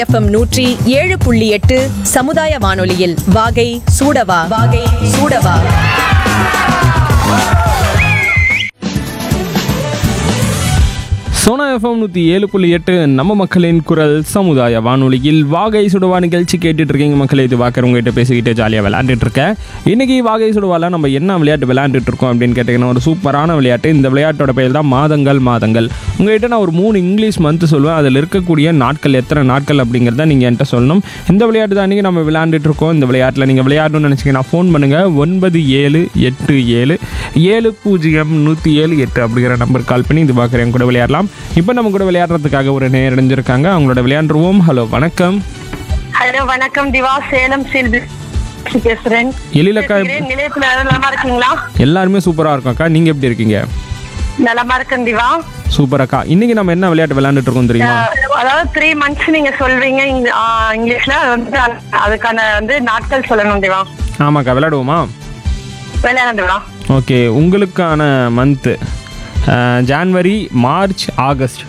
FM நூற்றி ஏழு புள்ளி எட்டு சமுதாய வானொலியில் வாகை சூடவா வாகை சூடவா சோனா எஃப்எம் நூற்றி ஏழு புள்ளி எட்டு நம்ம மக்களின் குரல் சமுதாய வானொலியில் வாகை சுடுவா நிகழ்ச்சி கேட்டுட்டு இருக்கீங்க மக்களே இது வாக்கர் உங்ககிட்ட பேசிக்கிட்டு ஜாலியாக விளையாண்டுட்டு இருக்கேன் இன்னைக்கு வாகை சுடுவால நம்ம என்ன விளையாட்டு விளையாண்டுட்டு இருக்கோம் அப்படின்னு கேட்டிங்கன்னா ஒரு சூப்பரான விளையாட்டு இந்த விளையாட்டோட பெயர் தான் மாதங்கள் மாதங்கள் உங்ககிட்ட நான் ஒரு மூணு இங்கிலீஷ் மந்த் சொல்லுவேன் அதில் இருக்கக்கூடிய நாட்கள் எத்தனை நாட்கள் அப்படிங்கிறத நீங்கள் என்கிட்ட சொல்லணும் இந்த விளையாட்டு தான் இன்றைக்கி நம்ம விளையாண்டுட்டு இருக்கோம் இந்த விளையாட்டில் நீங்கள் விளையாடணும்னு நினச்சிங்கன்னா ஃபோன் பண்ணுங்கள் ஒன்பது ஏழு எட்டு ஏழு ஏழு பூஜ்ஜியம் நூற்றி ஏழு எட்டு அப்படிங்கிற நம்பர் கால் பண்ணி இது பார்க்குறேன் கூட விளையாடலாம் இப்போ நம்ம கூட விளையாடுறதுக்காக ஒரு நேரடைஞ்சிருக்காங்க அவங்களோட விளையாண்டுருவோம் ஹலோ வணக்கம் ஹலோ வணக்கம் திவா சேலம் செல்வி பேசுறேன் எழிலக்கா பேசுகிறேன். நிலையத்துல நலமா இருக்கீங்களா எல்லாருமே சூப்பராக இருக்கும் அக்கா நீங்கள் எப்படி இருக்கீங்க நலமா இருக்கேன் திவா சூப்பர் அக்கா இன்னைக்கு நம்ம என்ன விளையாட்டு விளையாண்டுட்டு இருக்கோம் தெரியுமா அஹ், அதாவது த்ரீ மந்த்ஸ் நீங்க சொல்வீங்க இங்க- ஆ, இங்கிலீஷ்ல அது வந்து அது- அதுக்கான வந்து நாட்கள் சொல்லணும் திவா ஆமாக்கா விளையாடுவோமா விளையாட திவா ஓகே உங்களுக்கான மந்த்து ஜான்வரி மார்ச் ஆகஸ்ட்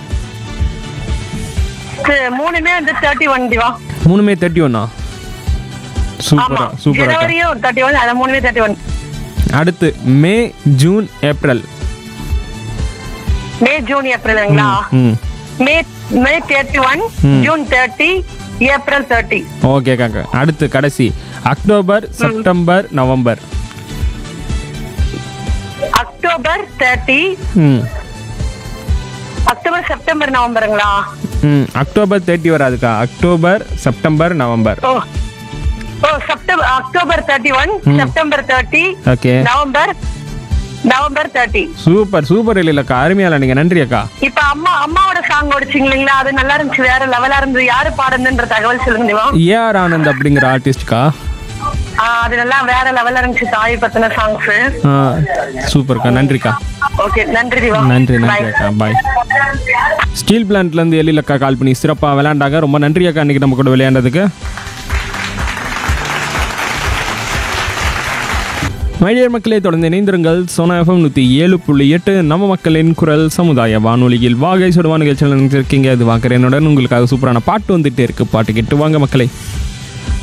து- மூணுமே வந்து தேர்ட்டி ஒன் திவா மூணுமே தேர்ட்டி ஒன்னா ஆமா சூப்பரா சூப்பர் அக்கா ஜனவரியும் தேர்ட்டி ஒன் அது மூணுமே தேர்ட்டி ஒன் அடுத்து May June April May June ஏப்ரலுங்களா ம் May May thirty one June thirty April thirty okay காக்கா அடுத்து கடைசி October September November October thirty ம் அக்டோபர் செப்டம்பர் நவம்பருங்களா ம் அக்டோபர் தேர்ட்டி வராதுக்கா அக்டோபர் செப்டம்பர் நவம்பர் ஓ ஓ September October thirty one September thirty okay November November thirty super super இல்லைக்கா அருமையால நீங்கள் நன்றி அக்கா இப்ப அம்மா அம்மாவோட சாங் ஓடிச்சிங்க இல்லைங்களா அது நல்லா இருந்துச்சு வேற லெவலா இருந்தது யாரு பாடுதுன்ற தகவல் சொல்லுங்க திவா ஏஆர் ஆனந்த் அப்படிங்கிற ஆர்டிஸ்ட்க்கா ஆ, அது நல்லா வேற லெவலா இருந்துச்சு தாய் பத்தின சாங்ஸ் ஆ சூப்பர்க்கா நன்றிக்கா ஓகே நன்றி திவா நன்றி நன்றி Bye. அக்கா பாய் ஸ்டீல் பிளான்ட்லேருந்து எழிலக்கா கால் பண்ணி சிறப்பாக விளையாண்டாங்க ரொம்ப நன்றி அக்கா இன்னைக்கு நம்ம கூட விளையாண்டதுக்கு மைடியர் மக்களே தொடர்ந்து இணைந்திருங்கள் சோனா எஃப்எம் நூற்றி ஏழு புள்ளி எட்டு நம்ம மக்களின் குரல் சமுதாய வானொலியில் வாகை சுடுவா நிகழ்ச்சியில் நினைச்சிருக்கீங்க அது வாக்குறேனுடன் உங்களுக்காக சூப்பரான பாட்டு வந்துட்டே இருக்கு பாட்டு கேட்டு வாங்க மக்களே